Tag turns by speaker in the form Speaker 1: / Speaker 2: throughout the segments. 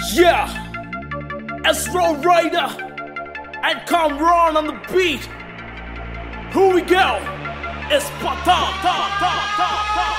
Speaker 1: Yeah, Astro Rider and Kamran on the beat. Here we go. It's Patan.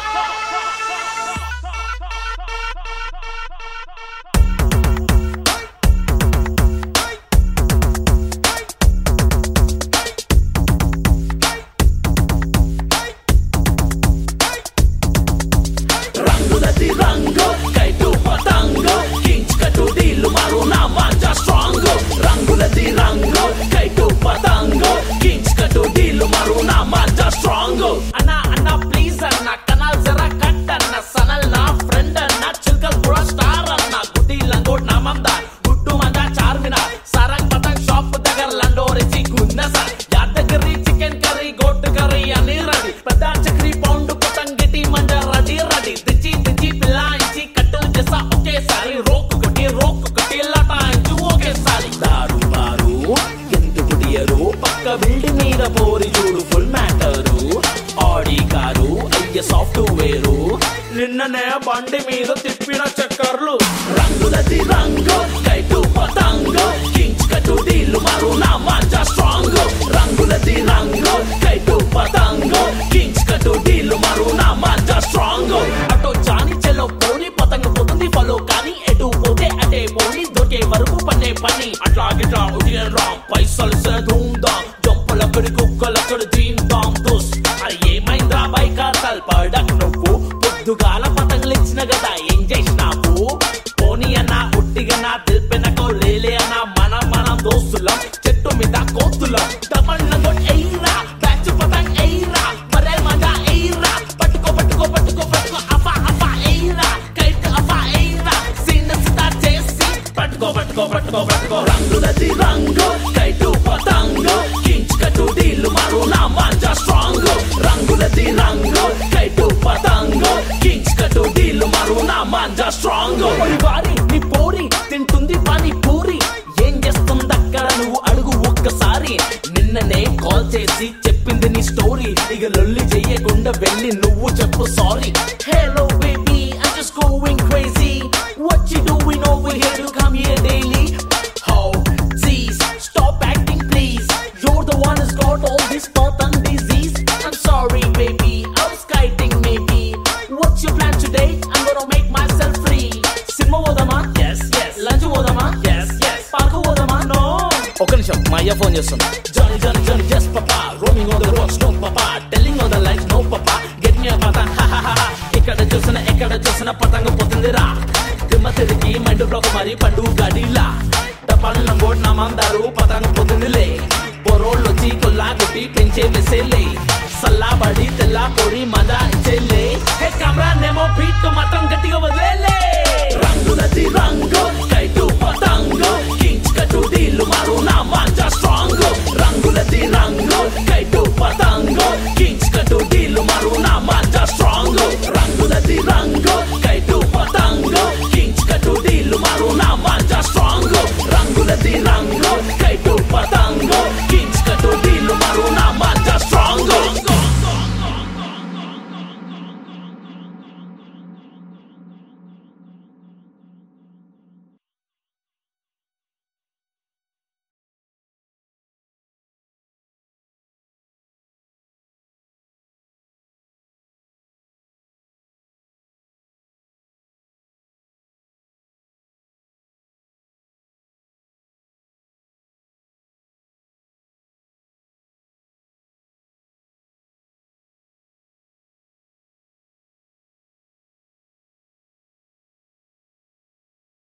Speaker 2: రంగులది రంగు kite పతంగు కించ్ కటు deal మారు నా manja strong రంగులది రంగు kite పతంగు కించ్ కటు deal మారు నా మాంజా స్ట్రాంగ్
Speaker 3: అన్న అన్న ప్లీజ్ అన్న కనాల్ జరా కట్ అన్న సనల్ నా ఫ్రెండ్ అన్న చిల్కల్ కూడా స్టార్ అన్న గుడ్డి లంగోట్ నా మంద గుట్టు మంద చార్మినార్ సరంగ్ పతంగ్ షాప్ దగ్గర లండోరిచి గున్న sir Yadagiri chicken curry goat curry అని రెడీ పెద్ద చక్రీ పౌండ్ పతంగ్ గిటి మంజ రెడీ రెడీ తెచ్చి తెచ్చి పిల్లాయించి కట్టు చేసా ఒకేసారి రోక్ కొట్టి రోక్ కొట్టి లటాయించు ఒకేసారి
Speaker 2: దారు బారు ఎందుకు డియరు పక్క బిల్డింగ్ మీద పోరి చూడు ఫుల్ మ్యాటరు ఆడి కారు అయ్య సాఫ్ట్వేరు
Speaker 1: నిన్ననే బండి మీద తిప్పిన చక్కర్లు
Speaker 2: రంగులది రంగు కైటు పతంగు కించ్ కటు డీలు మారు నా మాంజా స్ట్రాంగ్ రంగులది రంగు కైటు పతంగు కించ్ కటు డీలు మారు నా మాంజా స్ట్రాంగ్
Speaker 3: అటో జాని చెల్లో పోని పతంగ పోతుంది ఫలో కానీ ఎటు పోతే అటే పోని దొరికే వరకు పన్నే పని
Speaker 1: అట్లాగిట్లా ఉడియన్ రామ్
Speaker 3: పైసలు ధూమ్దాం జంపలక్కడి కుక్కలక్కడి దీన్ దామ్ దుస్
Speaker 2: అది ఏమైందా బైకార్
Speaker 3: పడక్ నువ్వు పొద్దుగాల పతంగులు ఇచ్చిన కదా ఏం చేసినావు పోనీ అన్న ఉట్టిగా నా తెలిపినకో లేలే అన్న మనం మనం దోస్తులం చెట్టు మీద కోతులం డబండ్లంగో ఎయిరా బ్యాచ్ పతంగ్ ఎయిరా మరే మజా ఎయిరా పట్టుకో పట్టుకో పట్టుకో పట్టుకో అఫా అఫా ఎయిరా కైట్ అఫా ఎయిరా సీన్ స్టార్ట్ చేసి పట్టుకో పట్టుకో పట్టుకో పట్టుకో
Speaker 2: రంగులది రంగు కైటు పతంగు కించ్ కటు డీలు మారు నా మాంజా స్ట్రాంగ్ రంగులది రంగు కైటు పతంగు కించ్ కటు డీలు మారు నా మాంజా స్ట్రాంగ్
Speaker 3: ఓరి వారి నీ పోరి తింటుంది పాని పూరి ఏం చేస్తుంది అక్కడ నువ్వు అడుగు ఒక్కసారి నిన్ననే కాల్ చేసి చెప్పింది నీ స్టోరీ ఇక లొల్లి చెయ్యకుండా వెళ్ళి నువ్వు చెప్పు sorry hello baby I just going crazy what you doing over here to come here daily how jeez stop acting please you're the one who's got all this Spartan disease I'm sorry baby I was kiting maybe what's your plan today I'm gonna make myself free సినిమా పోదామా
Speaker 2: yes yes
Speaker 3: lunch పోదామా
Speaker 2: yes yes
Speaker 3: park పోదామా no
Speaker 1: ఒక నిమిషం మా అయ్య phone చేస్తుంది
Speaker 3: Johnny, Johnny, Johnny, yes, papa. Roaming on the roads, no, papa. Telling all the lies, no, papa. Get me a pata, ha, ha, ha, ha. ఇక్కడ చూసిన ఎక్కడ చూసిన పతంగ పోతుందిరా దిమ్మ తిరిగి మైండ్ బ్లాక్ మరి పండు గడిలా డబ్బాలు గోడ్ నా మందారు పతంగ పోతుందిలే బొరోళ్ళు వచ్చి కొల్లా కొట్టి పెంచే మెసేలే సల్లా బడి తెల్లా పొడి మజా ఇచ్చేలే హే కెమెరా నేమో బీట్ మాత్రం గట్టిగా వదిలేలే